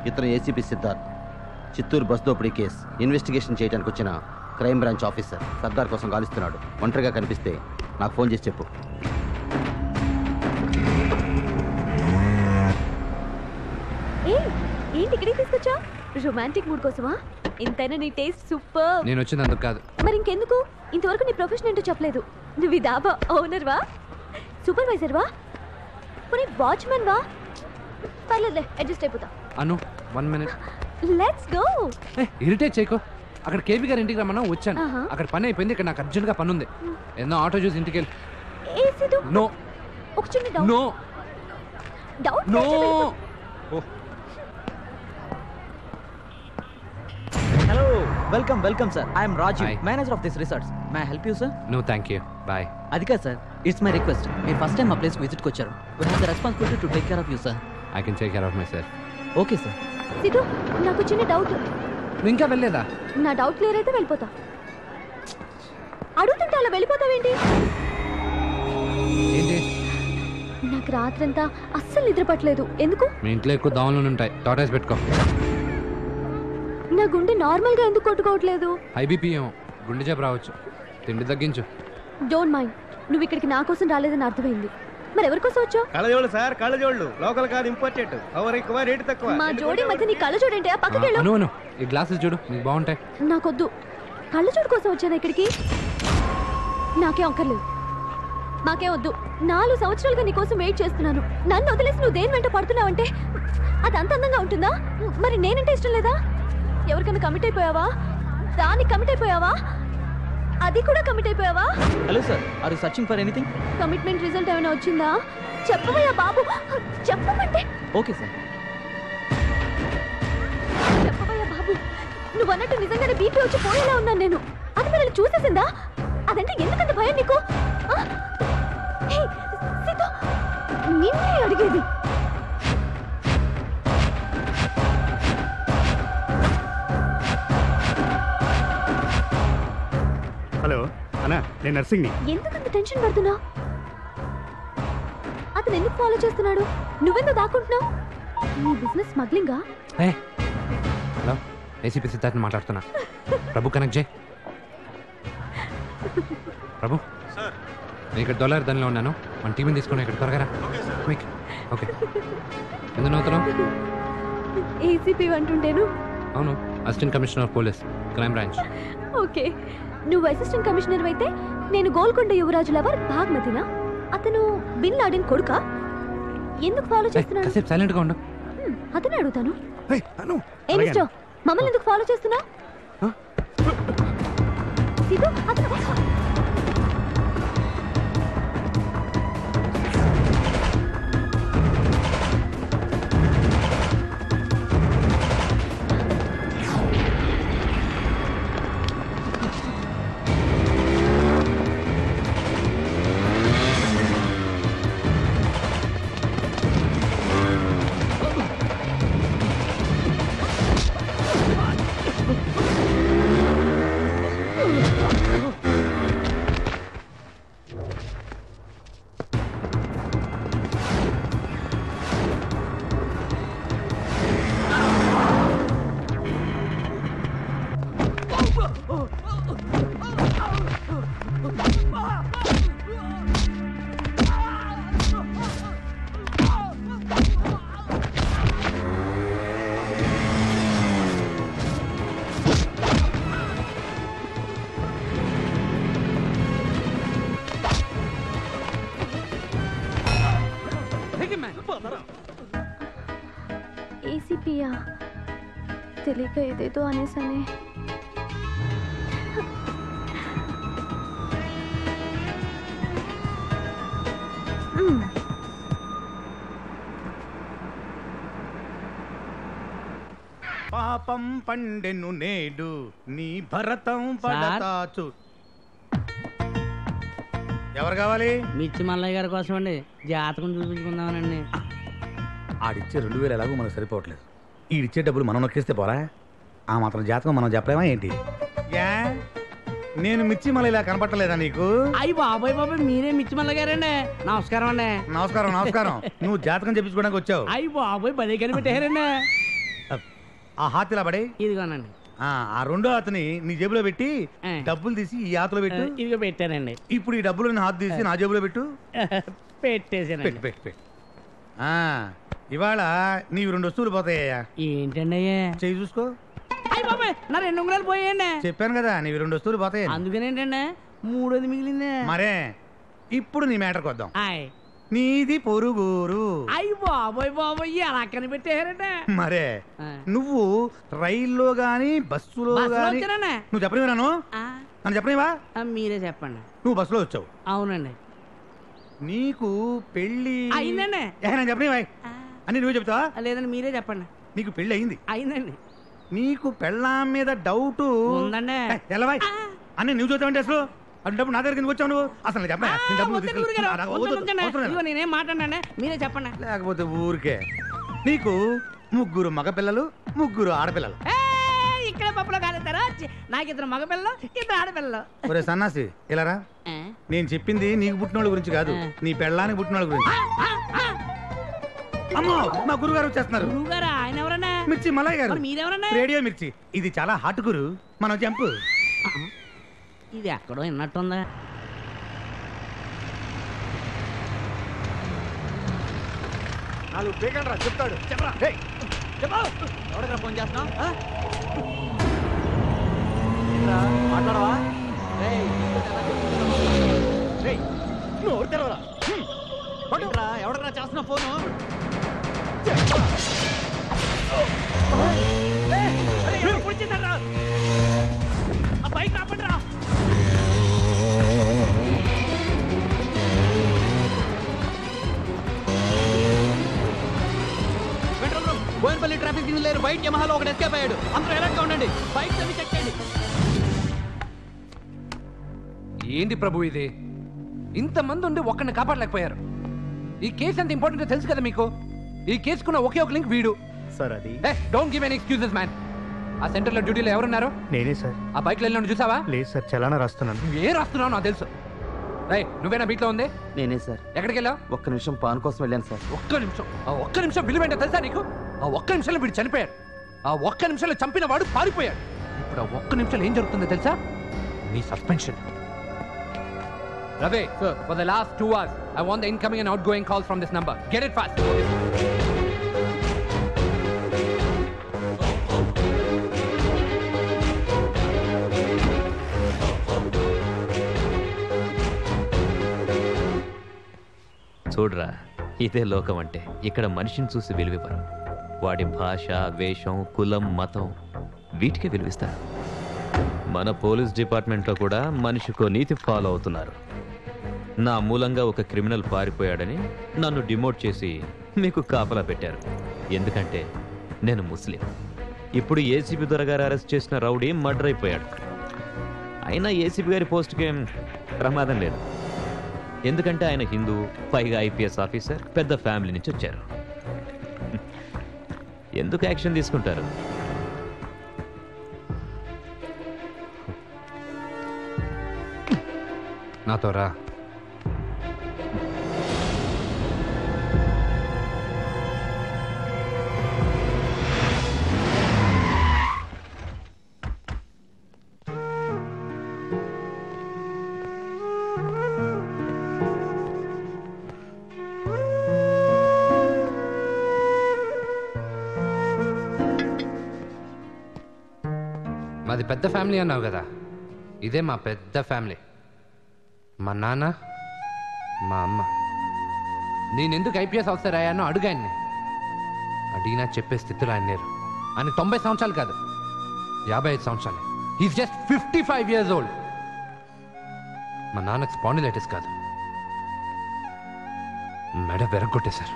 ఇతను ACP Siddharth Chittoor bus దోపిడీ కేసు ఇన్వెస్టిగేషన్ చేయడానికి వచ్చిన క్రైమ్ బ్రాంచ్ ఆఫీసర్ సర్దార్ కోసం గాలిస్తున్నాడు ఒంటరిగా కనిపిస్తే నాకు ఫోన్ చేసి చెప్పు ఏ ఏంటి ఇక్కడికి తీసుకొచ్చా రొమాంటిక్ మూడ్ కోసమా ఇంతైనా నీ టేస్ట్ సూపర్ నేను వచ్చింది అందుకు కాదు మరి ఇంకెందుకు ఇంతవరకు నీ ప్రొఫెషన్ ఏంటో చెప్పలేదు నువ్వు ఈ డాబా ఓనర్ వా సూపర్వైజర్ వా మరి వాచ్మెన్ వా పర్లేదులే అడ్జస్ట్ అయిపోతా Anu one minute let's go irritate చేయకో అక్కడ కేబీ గారి ఇంటికి రమ్మన్నా వచ్చాను ఆహా. అక్కడ పని అయిపోయింది ఇక్కడ నాకు అర్జెంట్గా పని ఉంది ఎన్నో ఆటో చూసి ఇంటికి వెళ్ళి ఏ సిద్ధు నో ఒక చిన్న doubt no doubt no hello welcome welcome sir I'm Rajiv Hi. Manager of this resorts may help you sir no thank you bye అది కాదు సార్ ఇట్స్ మై రిక్వెస్ట్ మీరు ఫస్ట్ టైం మా ప్లేస్కి విజిట్కి వచ్చారు we have the responsibility to take care of you sir I can take care of myself okay sir Siddhu నాకు చిన్న doubt నువ్వు ఇంకా వెళ్ళలేదా నా డౌట్ క్లియర్ అయితే వెళ్ళిపోతా అడుగుతుంటే అలా వెళ్ళిపోతావేంటి ఏంటి నాకు రాత్రంతా అస్సలు నిద్ర పట్టలేదు ఎందుకు మీ ఇంట్లో ఎక్కువ దోమలు ఉంటాయి టాటాస్ పెట్టుకో నా గుండె నార్మల్ గా ఎందుకు కొట్టుకోవట్లేదు హై బీపీ ఏమో గుండె చేప రావచ్చు తిండి తగ్గించు డోంట్ మైండ్ నువ్వు ఇక్కడికి నా కోసం రాలేదని అర్థమైంది మరి ఎవరి కోసం వచ్చావు కళ్ళజోళ్ళు సార్ కళ్ళజోళ్ళు లోకల్ కాదు ఇంపోర్టెడ్ పవర్ ఎక్కువ రేటు తక్కువ మా జోడి మధ్య నీ కళ్ళ చూడండి పక్కకి వెళ్ళు అను అను ఈ గ్లాసెస్ చూడు నీకు బాగుంటాయి నాకొద్దు కళ్ళ చూడు కోసం వచ్చాను ఇక్కడికి నాకే అక్కర్లేదు నాకే వద్దు నాలుగు సంవత్సరాలుగా నీ కోసం వెయిట్ చేస్తున్నాను నన్ను వదిలేసి నువ్వు దేని వెంట పడుతున్నావంటే అది అంత అందంగా ఉంటుందా మరి నేనంటే ఇష్టం లేదా ఎవరికైనా కమిట్ అయిపోయావా దానికి కమిట్ అయిపోయావా అది కూడా కమిట్ అయిపోయావా hello sir are you searching for anything commitment result ఏమైనా వచ్చిందా చెప్పవయ్యా బాబు చెప్పమంటే ఓకే సార్ చెప్పవయ్యా బాబు నువ్వు అన్నట్టు నిజంగానే బీపీ వచ్చి పోయేలా ఉన్నాను నేను అది మిమ్మల్ని చూసేసిందా అదంటే ఎందుకంత భయం నీకు ఆ? హే, సీత, నిన్నే అడిగేది హలో అన్నా నేను నర్సింగ్ని ఎందుకంత టెన్షన్ పడుతున్నా అతను ఎందుకు ఫాలో చేస్తున్నాడు నువ్వెందుకు దాక్కుంటున్నావు నీ బిజినెస్ స్మగ్లింగా ఏ హలో ఏసీపీ సిద్ధార్థ్ మాట్లాడుతున్నా ప్రభు కనెక్ట్ చేయి ప్రభు నేను ఇక్కడ డొల్లర్ దానిలో ఉన్నాను మన టీవీని తీసుకుని ఇక్కడ త్వరగా రా క్విక్ ఓకే ఎందుకు నవ్వుతున్నావు ఏసీపీ అంటుంటేను అవును assistant commissioner of police crime branch okay నువ్వు అసిస్టెంట్ కమిషనర్ అయితే నేను గోల్కొండ యువరాజు లవర్ భాగ్మతినా అతను బిన్ లాడెన్ కొడుకా ఎందుకు ఫాలో చేస్తున్నాడు కాసేపు సైలెంట్గా ఉండు హ్మ్, అతనే అడుగుతాను అను ఏ మిస్టర్ మమ్మల్ని ఎందుకు ఫాలో చేస్తున్నా హ? సిద్ధు అతను ఏసీపీయా తెలియక ఏదేదో అనేసానే మ్మ్. పాపం పండెను నేడు నీ భరతం పడతాచు ఎవరు కావాలి మిర్చి మల్లయ్య గారి కోసం అండి జాతకం చూపించుకుందామనండి ఆడిచ్చే రెండు వేలు ఎలాగో మనకు సరిపోవట్లేదు ఈడిచ్చే డబ్బులు మనం నొక్కేస్తే పోరా ఆ మాత్రం జాతకం మనం చెప్పలేమా ఏంటి యా నేను మిర్చి మళ్ళీ ఇలా కనపట్టలేదా నీకు అయ్యి బాబాయ్ బాబాయ్ మీరే మిర్చి మల్లయ్య గారండి నమస్కారం అండి నమస్కారం నమస్కారం నువ్వు జాతకం చెప్పించుకోవడానికి వచ్చావు అయ్యి బాబాయ్ భలే కనిపెట్టారండి అప్. ఆ హాతిలా పడే ఇదిగోనండి ఆ ఆ రెండో హాతని నీ జేబులో పెట్టి ఆ. డబ్బులు తీసి ఈ హాతలో పెట్టు ఇదిగో పెట్టానండి ఇప్పుడు ఈ డబ్బులు హాత్ తీసి నా జేబులో పెట్టు పెట్టు పెట్టేసానండి పెట్టు పెట్టు ఆ, ఇవాళ నీవి రెండు వస్తువులు పోతాయ్యా ఏంటండి అయ్యా చెయ్యి చూసుకో అయ్య బాబాయ్ నా రెండు ఉంగరాలు పోయాయండి చెప్పాను కదా నీవి రెండు వస్తువులు పోతాయి అందుకనేంటండి మూడోది మిగిలిందే మరే ఇప్పుడు నీ మ్యాటర్కి వద్దాం ఆయ్ నీది పొరుగురు అయ్యి బాబోయ్ బాబోయ్ ఎలా కనిపెట్టేశారంటే మరే ఆ. నువ్వు రైల్లో గాని బస్సులో బస్సులో గాని వచ్చానండి. నువ్వు చెప్పనివా నన్ను ఆ, నన్ను చెప్పనివా ఆ, మీరే చెప్పండి నువ్వు బస్సులో వచ్చావు అవునండి నీకు పెళ్ళి అయిందండి. ఏ, నేను చెప్పనివా ఆ, అని నువ్వు చెప్తావా ఆ, లేదండి మీరే చెప్పండి నీకు పెళ్ళి అయింది అయిందండి నీకు పెళ్ళాం మీద డౌట్ ఉందండి. ఎలవాయ్ ఆ. అని నువ్వు చూద్దామంటే అసలు అడ్డప్పుడు నా దగ్గరికి ఎందుకు వచ్చావు నువ్వు అసలు నేను చెప్పా ఆ, నేను డబ్బులు వద్దండి తీసుకెళ్ళి- గురుగారు, ఆ, వద్దు, వద్దండి, వద్దు, ఉంచండి. అవసరం లేదు. ఇదిగో నేనేం మాట్లాడండి మీరే చెప్పండి లేకపోతే ఊరికే నీకు ముగ్గురు మగపిల్లలు ముగ్గురు ఆడపిల్లలు ఏయ్, ఇక్కడే పప్పులో కాలేస్తారా చి- నాకు ఇద్దరు మగపిల్లలు ఇద్దరు ఆడపిల్లలు ఒరే సన్నాసి ఇలారా ఆ, నేను చెప్పింది నీకు పుట్టినోళ్ళ గురించి కాదు ఆ. నీ పెళ్ళానికి పుట్టినోళ్ళ గురించి ఆ, ఆ, అమ్మో మా గురుగారు వచ్చేస్తున్నారు గురువుగారా ఆయన ఎవరన్నా మిర్చి మలయ్ గారు మరి మీరెవరన్నా రేడియో మిర్చి ఇది చాలా హాట్ గురు మనం జంపు ఆ, ఇది ఎక్కడో విన్నట్టుందా నాలుగు బేకండ్రా చెప్తాడు చెప్పరా హే ఎవరికైనా ఫోన్ చేస్తున్నావు మాట్లాడవా నోరు తెరవరా ఎవరికైనా చేస్తున్నా ఫోను బైక్ ఆపండి రా బోయినపల్లి ట్రాఫిక్ సిగ్నల్ లేరు వైట్ యమహాలో ఒకటి ఎస్కేప్ అయ్యాడు అందరూ alert గా ఉండండి బైక్ అన్ని చెక్ చేయండి ఏంది ప్రభు ఇది ఇంతమంది ఉండి ఒక్కడిని కాపాడలేకపోయారు ఈ కేసు ఎంత ఇంపార్టెంట్ తెలుసు కదా మీకు ఈ కేసుకున్న ఒకే ఒక లింక్ వీడు సార్ అది don't give any excuses man ఆ సెంటర్లో డ్యూటీలో ఎవరున్నారు నేనే సార్ ఆ బైక్లో వెళ్ళిన చూసావా లేదు సార్ చలానా రాస్తున్నాను నువ్వు ఏ రాస్తున్నావు నాకు తెలుసు రై నువ్వేనా బీట్లో ఉంది నేనే సార్ ఎక్కడికి వెళ్ళావు ఒక్క నిమిషం పాన్ కోసం వెళ్ళాను సార్ ఒక్క నిమిషం ఆ ఒక్క నిమిషం విలువేంటో తెలుసా నీకు ఆ ఒక్క నిమిషంలో వీడు చనిపోయాడు ఆ ఒక్క నిమిషంలో చంపిన వాడు పారిపోయాడు ఇప్పుడు ఆ ఒక్క నిమిషంలో ఏం జరుగుతుందో తెలుసా నీ సస్పెన్షన్ రవే for the last two hours I want the incoming and outgoing calls from this number get it fast చూడరా ఇదే లోకం అంటే ఇక్కడ మనిషిని చూసి విలువివ్వరు వాడి భాష వేషం కులం మతం వీటికి విలువిస్తారు మన పోలీస్ డిపార్ట్మెంట్లో కూడా మనిషికో నీతి ఫాలో అవుతున్నారు నా మూలంగా ఒక క్రిమినల్ పారిపోయాడని నన్ను డిమోట్ చేసి మీకు కాపలా పెట్టారు ఎందుకంటే నేను ముస్లిం ఇప్పుడు ఏసీబీ దొరగారు అరెస్ట్ చేసిన రౌడీ మర్డర్ అయిపోయాడు అయినా ఏసీబీ గారి పోస్ట్కి ఏం ప్రమాదం లేదు ఎందుకంటే ఆయన హిందూ పైగా ఐపీఎస్ ఆఫీసర్ పెద్ద ఫ్యామిలీ నుంచి వచ్చారు ఎందుకు యాక్షన్ తీసుకుంటారు నాతో రా మాది పెద్ద ఫ్యామిలీ అన్నావు కదా ఇదే మా పెద్ద ఫ్యామిలీ మా నాన్న మా అమ్మ నేనెందుకు ఐపీఎస్ ఆఫీసర్ అయ్యానో అడుగాన్ని అడిగినా చెప్పే స్థితిలో ఆయన లేరు ఆయన తొంభై సంవత్సరాలు కాదు యాభై ఐదు సంవత్సరాలు is just fifty five years old మా నాన్నకు స్పాండిలైటిస్ కాదు మెడ వెరగొట్టేశారు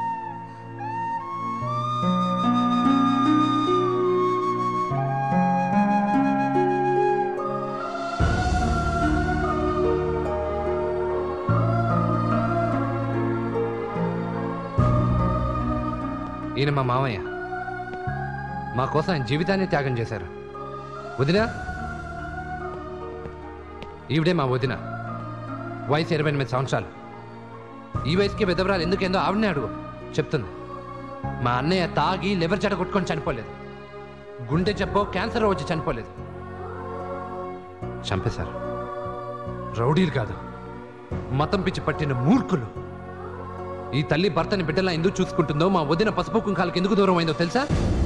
ఈయన మా మామయ్య మా కోసం ఆయన జీవితాన్ని త్యాగం చేశారు వదిన ఈవిడే మా వదిన వయసు ఇరవై ఎనిమిది సంవత్సరాలు ఈ వయసుకి విధవరాలు ఎందుకేందో ఆవిడనే అడుగు చెప్తుంది మా అన్నయ్య తాగి లెవర్ చెడ కొట్టుకొని చనిపోలేదు గుండె చెప్పో క్యాన్సర్ వచ్చి చనిపోలేదు చంపేశారు రౌడీలు కాదు మతం పిచ్చి పట్టిన మూర్ఖులు ఈ తల్లి భర్తని బిడ్డలా ఎందుకు చూసుకుంటుందో మా వదిన పసుపు కుంకాలకి ఎందుకు దూరం అయిందో తెలుసా